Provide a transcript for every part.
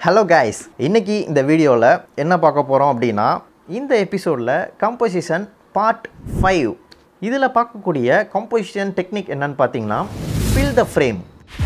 hello guys இன்னைக்கு இந்த வீடியோவில் என்ன பார்க்க போகிறோம் அப்படின்னா இந்த எபிசோடில் கம்போசிஷன் பார்ட் ஃபைவ் இதில் பார்க்கக்கூடிய கம்போசிஷன் டெக்னிக் என்னன்னு பார்த்தீங்கன்னா fill the frame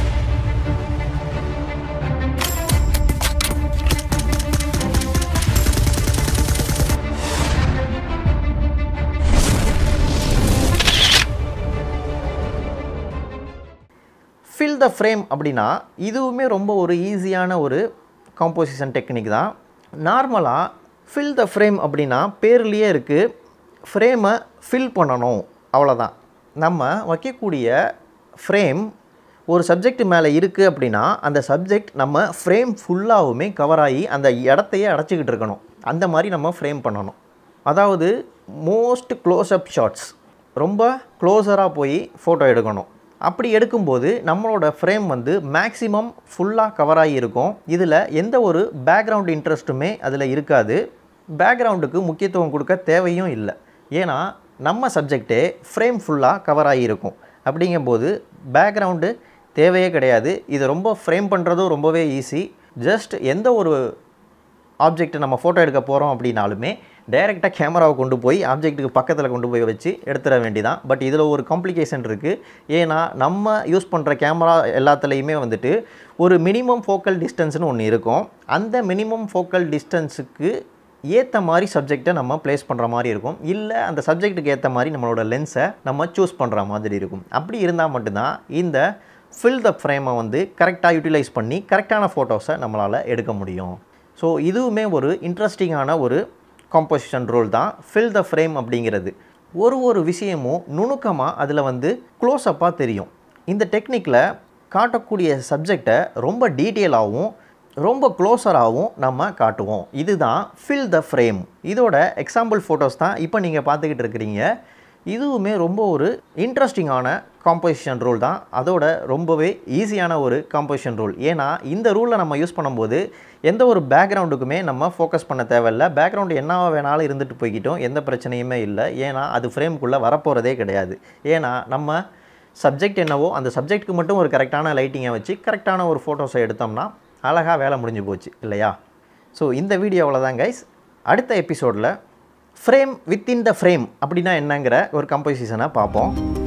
fill the frame அப்படின்னா இதுவுமே ரொம்ப ஒரு ஈஸியான ஒரு காம்போசிஷன் டெக்னிக் தான் நார்மலாக ஃபில் த ஃப்ரேம் அப்படின்னா பேர்லேயே இருக்குது ஃப்ரேமை ஃபில் பண்ணணும் அவ்வளோதான் நம்ம வைக்கக்கூடிய ஃப்ரேம் ஒரு சப்ஜெக்ட் மேலே இருக்குது அப்படின்னா அந்த சப்ஜெக்ட் நம்ம ஃப்ரேம் ஃபுல்லாகவுமே கவர் ஆகி அந்த இடத்தையே அடைச்சிக்கிட்டு இருக்கணும் அந்த மாதிரி நம்ம ஃப்ரேம் பண்ணணும் அதாவது மோஸ்ட் க்ளோஸ்அப் ஷாட்ஸ் ரொம்ப க்ளோஸராக போய் ஃபோட்டோ எடுக்கணும் அப்படி எடுக்கும்போது நம்மளோட ஃப்ரேம் வந்து மேக்ஸிமம் ஃபுல்லாக கவர் ஆகி இருக்கும் இதில் எந்த ஒரு பேக்ரவுண்ட் இன்ட்ரெஸ்ட்டுமே அதில் இருக்காது பேக்ரவுண்டுக்கு முக்கியத்துவம் கொடுக்க தேவையும் இல்லை ஏன்னா நம்ம சப்ஜெக்டே ஃப்ரேம் ஃபுல்லாக கவர் ஆகியிருக்கும் அப்படிங்கும்போது பேக்ரவுண்டு தேவையே கிடையாது இது ரொம்ப ஃப்ரேம் பண்ணுறதும் ரொம்பவே ஈஸி ஜஸ்ட் எந்த ஒரு ஆப்ஜெக்ட் நம்ம ஃபோட்டோ எடுக்க போகிறோம் அப்படின்னாலுமே டைரெக்டாக கேமராவை கொண்டு போய் ஆப்ஜெக்ட்டுக்கு பக்கத்தில் கொண்டு போய் வச்சு எடுத்துட வேண்டிதான் பட் இதில் ஒரு காம்ப்ளிகேஷன் இருக்குது ஏன்னா நம்ம யூஸ் பண்ணுற கேமரா எல்லாத்துலேயுமே வந்துட்டு ஒரு மினிமம் ஃபோக்கல் டிஸ்டன்ஸ்னு ஒன்று இருக்கும் அந்த மினிமம் ஃபோக்கல் டிஸ்டன்ஸுக்கு ஏற்ற மாதிரி சப்ஜெக்டை நம்ம ப்ளேஸ் பண்ணுற மாதிரி இருக்கும் இல்லை அந்த சப்ஜெக்ட்டுக்கு ஏற்ற மாதிரி நம்மளோட லென்ஸை நம்ம சூஸ் பண்ணுற மாதிரி இருக்கும் அப்படி இருந்தால் மட்டும்தான் இந்த ஃபில் த ஃப்ரேமை வந்து கரெக்டாக யூட்டிலைஸ் பண்ணி கரெக்டான ஃபோட்டோஸை நம்மளால் எடுக்க முடியும் ஸோ இதுவுமே ஒரு இன்ட்ரெஸ்டிங்கான ஒரு காம்போசிஷன் ரோல் தான் ஃபில் த ஃப்ரேம் அப்படிங்கிறது ஒரு ஒரு விஷயமும் நுணுக்கமாக அதில் வந்து க்ளோஸ்அப்பாக தெரியும் இந்த டெக்னிக்கில் காட்டக்கூடிய சப்ஜெக்டை ரொம்ப டீட்டெயிலாகவும் ரொம்ப க்ளோஸராகவும் நம்ம காட்டுவோம் இதுதான் ஃபில் த ஃப்ரேம் இதோட எக்ஸாம்பிள் ஃபோட்டோஸ் தான் இப்போ நீங்கள் பார்த்துக்கிட்டு இருக்கிறீங்க இதுவுமே ரொம்ப ஒரு இன்ட்ரெஸ்டிங்கான காம்போசிஷன் ரூல் தான் அதோட ரொம்பவே ஈஸியான ஒரு காம்போசிஷன் ரூல் ஏன்னா இந்த ரூலை நம்ம யூஸ் பண்ணும்போது எந்த ஒரு பேக்ரவுண்டுக்குமே நம்ம ஃபோக்கஸ் பண்ண தேவையில்ல பேக்ரவுண்டு என்ன வேணாலும் இருந்துட்டு போய்கிட்டோம் எந்த பிரச்சனையுமே இல்லை ஏன்னா அது ஃப்ரேம்குள்ளே வரப்போகிறதே கிடையாது ஏன்னா நம்ம சப்ஜெக்ட் என்னவோ அந்த சப்ஜெக்ட்டுக்கு மட்டும் ஒரு கரெக்டான லைட்டிங்கை வச்சு கரெக்டான ஒரு ஃபோட்டோஸை எடுத்தோம்னா அழகாக வேலை முடிஞ்சு போச்சு இல்லையா ஸோ இந்த வீடியோவில் தான் கைஸ் அடுத்த எபிசோடில் ஃப்ரேம் வித்தின் த ஃப்ரேம் அப்படின்னா என்னங்கிற ஒரு கம்போசிஷனை பார்ப்போம்